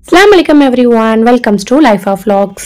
அஸ்லாம் வலைக்கம் every one welcomes to life of vlogs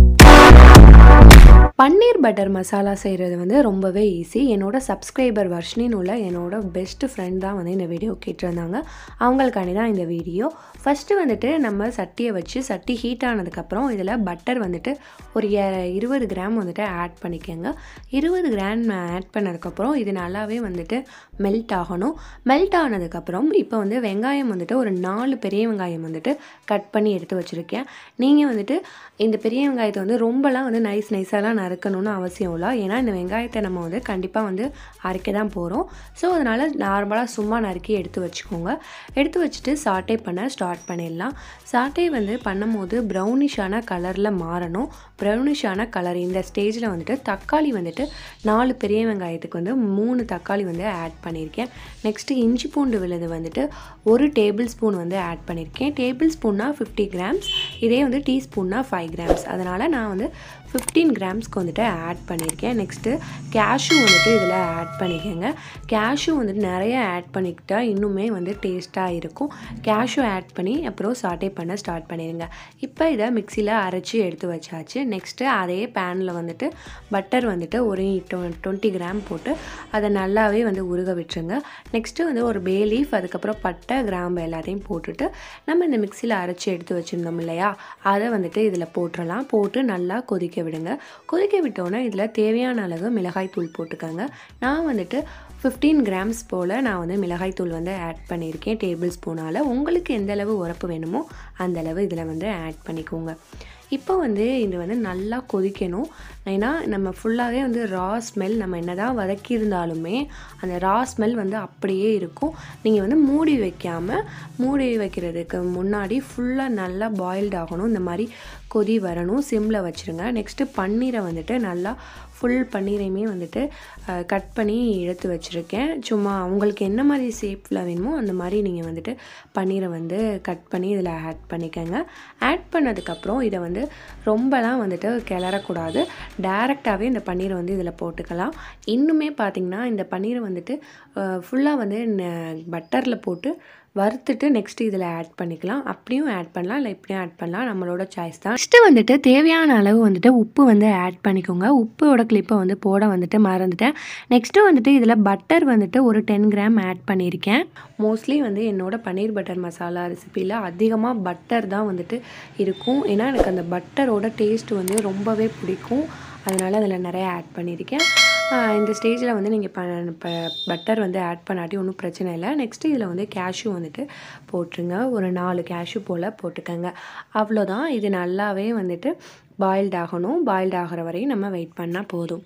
paneer butter masala செய்கிறது வந்து ரொம்பவே ஈஸி என்னோட சப்ஸ்கிரைபர் வர்ஷினின்னு உள்ள என்னோட பெஸ்ட் ஃப்ரெண்ட் தான் வந்து இந்த வீடியோ கேட்டிருந்தாங்க அவங்களுக்காண்டி தான் இந்த வீடியோ ஃபஸ்ட்டு வந்துட்டு நம்ம சட்டியை வச்சு சட்டி ஹீட் ஆனதுக்கப்புறம் இதில் பட்டர் வந்துட்டு ஒரு எ- இருபது கிராம் வந்துட்டு ஆட் பண்ணிக்கோங்க இருபது கிராம் ஆட் பண்ணதுக்கப்புறம் இது நல்லாவே வந்துட்டு மெல்ட் ஆகணும் மெல்ட் ஆனதுக்கப்புறம் இப்போ வந்து வெங்காயம் வந்துட்டு ஒரு நாலு பெரிய வெங்காயம் வந்துட்டு கட் பண்ணி எடுத்து வச்சுருக்கேன் நீங்கள் வந்துட்டு இந்த பெரிய வெங்காயத்தை வந்து ரொம்பலாம் வந்து நைஸ் நைஸாலாம் நறுக்கணும்னு அவசியம் இல்லை ஏன்னா இந்த வெங்காயத்தை நம்ம வந்து கண்டிப்பாக வந்து அரைக்க தான் போகிறோம் ஸோ அதனால் நார்மலாக சும்மா நறுக்கி எடுத்து வச்சுக்கோங்க எடுத்து வச்சுட்டு சாட்டே பண்ண ஸ்டார்ட் பண்ணிடலாம் சாட்டே வந்து பண்ணும்போது ப்ரௌனிஷான கலரில் மாறணும் ப்ரௌனிஷான கலர் இந்த ஸ்டேஜில் வந்துட்டு தக்காளி வந்துட்டு நாலு பெரிய வெங்காயத்துக்கு வந்து மூணு தக்காளி வந்து ஆட் பண்ணியிருக்கேன் நெக்ஸ்ட்டு இஞ்சி பூண்டு விழுது வந்துட்டு ஒரு டேபிள் ஸ்பூன் வந்து ஆட் பண்ணியிருக்கேன் டேபிள் ஸ்பூன்னா ஃபிஃப்டி கிராம்ஸ் இதே வந்து டீஸ்பூன்னா ஃபைவ் கிராம்ஸ் அதனால் நான் வந்து ஃபிஃப்டீன் கிராம்ஸ்க்கு வந்துட்டு ஆட் பண்ணியிருக்கேன் நெக்ஸ்ட்டு கேஷ்யூ வந்துட்டு இதில் ஆட் பண்ணிக்கோங்க கேஷ்யூ வந்துட்டு நிறைய ஆட் பண்ணிக்கிட்டா இன்னுமே வந்து டேஸ்ட்டாக இருக்கும் கேஷ்யூ ஆட் பண்ணி அப்புறம் சாட்டே பண்ண ஸ்டார்ட் பண்ணிடுங்க இப்போ இதை மிக்சியில் அரைச்சி எடுத்து வச்சாச்சு நெக்ஸ்ட்டு அதே பேனில் வந்துட்டு பட்டர் வந்துட்டு ஒரு டுவெண்ட்டி கிராம் போட்டு அதை நல்லாவே வந்து உருக விட்டுருங்க நெக்ஸ்ட்டு வந்து ஒரு பே லீஃப் அதுக்கப்புறம் பட்டை கிராம்பு எல்லாத்தையும் போட்டுட்டு நம்ம இந்த மிக்சியில் அரைச்சி எடுத்து வச்சுருந்தோம் இல்லையா அதை வந்துட்டு இதில் போட்டுடலாம் போட்டு நல்லா கொதிக்க விடுங்க கொதிக்க விட்டோன்னே இதில் தேவையான அளவு மிளகாய் தூள் போட்டுக்கோங்க நான் வந்துட்டு ஃபிஃப்டீன் கிராம்ஸ் போல் நான் வந்து மிளகாய் தூள் வந்து ஆட் பண்ணியிருக்கேன் டேபிள் ஸ்பூனால் உங்களுக்கு எந்த அளவு உரப்பு வேணுமோ அந்த அளவு இதில் வந்து ஆட் பண்ணிக்கோங்க இப்போ வந்து இது வந்து நல்லா கொதிக்கணும் ஏன்னா நம்ம ஃபுல்லாகவே வந்து ரா ஸ்மெல் நம்ம என்ன தான் வதக்கியிருந்தாலுமே அந்த ரா ஸ்மெல் வந்து அப்படியே இருக்கும் நீங்கள் வந்து மூடி வைக்காமல் மூடி வைக்கிறதுக்கு முன்னாடி ஃபுல்லாக நல்லா பாயில்ட் ஆகணும் இந்த மாதிரி கொதி வரணும் சிம்மில் வச்சுருங்க நெக்ஸ்ட்டு பன்னீரை வந்துட்டு நல்லா ஃபுல் பன்னீரையுமே வந்துட்டு கட் பண்ணி எடுத்து வச்சுருக்கேன் சும்மா உங்களுக்கு என்ன மாதிரி ஷேப்பில் வேணுமோ அந்த மாதிரி நீங்கள் வந்துட்டு பன்னீரை வந்து கட் பண்ணி இதில் ஆட் பண்ணிக்கோங்க ஆட் பண்ணதுக்கப்புறம் இதை வந்து ரொம்பலாம் வந்துட்டு கிளறக்கூடாது டேரெக்டாகவே இந்த பன்னீரை வந்து இதில் போட்டுக்கலாம் இன்னுமே பார்த்திங்கன்னா இந்த பன்னீரை வந்துட்டு ஃபுல்லாக வந்து பட்டரில் போட்டு வறுத்துட்டு நெக்ஸ்ட் இதில் ஆட் பண்ணிக்கலாம் அப்படியும் ஆட் பண்ணலாம் இல்லை இப்படியும் ஆட் பண்ணலாம் நம்மளோட சாய்ஸ் தான் நெக்ஸ்ட்டு வந்துட்டு தேவையான அளவு வந்துட்டு உப்பு வந்து ஆட் பண்ணிக்கோங்க உப்போட கிளிப்பை வந்து போட வந்துட்டு மறந்துட்டேன் நெக்ஸ்ட்டு வந்துட்டு இதில் பட்டர் வந்துட்டு ஒரு டென் கிராம் ஆட் பண்ணியிருக்கேன் மோஸ்ட்லி வந்து என்னோட பன்னீர் பட்டர் மசாலா ரெசிப்பியில் அதிகமாக பட்டர் தான் வந்துட்டு இருக்கும் ஏன்னா எனக்கு அந்த பட்டரோட டேஸ்ட் வந்து ரொம்பவே பிடிக்கும் அதனால் அதில் நிறைய ஆட் பண்ணியிருக்கேன் ஆஹ் இந்த ஸ்டேஜில் வந்து நீங்கள் ப ப பட்டர் வந்து ஆட் பண்ணாட்டி ஒன்றும் பிரச்சனை இல்லை நெக்ஸ்ட்டு இதில் வந்து கேஷ்யூ வந்துட்டு போட்டுருங்க ஒரு நாலு கேஷ்யூ போல் போட்டுக்கோங்க அவ்வளோதான் இது நல்லாவே வந்துட்டு பாயில்ட் ஆகணும் பாயில்ட் ஆகிற வரையும் நம்ம வெயிட் பண்ணால் போதும்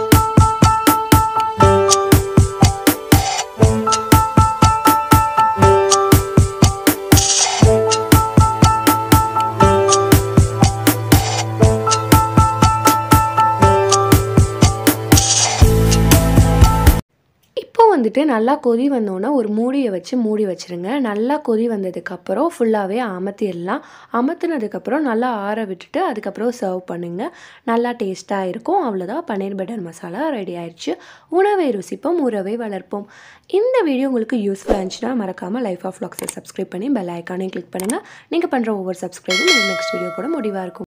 இப்போ வந்துட்டு நல்லா கொதி வந்தோன்னே ஒரு மூடியை வச்சு மூடி வச்சிருங்க நல்லா கொதி வந்ததுக்கப்புறம் ஃபுல்லாகவே அமர்த்திடலாம் அமர்த்தினதுக்கப்புறம் நல்லா ஆற விட்டுட்டு அதுக்கப்புறம் சர்வ் பண்ணுங்க நல்லா டேஸ்ட்டாக இருக்கும் அவ்வளோதான் பன்னீர் பட்டர் மசாலா ரெடி ஆயிடுச்சு உணவை ருசிப்போம் உறவை வளர்ப்போம் இந்த வீடியோ உங்களுக்கு யூஸ்ஃபுல்லாக இருந்துச்சுன்னா மறக்காமல் லைஃப் ஆஃப் லாக்ஸை சப்ஸ்கிரைப் பண்ணி பெல் ஐக்கானையும் கிளிக் பண்ணுங்கள் நீங்கள் பண்ணுற ஒவ்வொரு சப்ஸ்கிரைபும் நெக்ஸ்ட் வீடியோ கூட முடிவாக இருக்கும்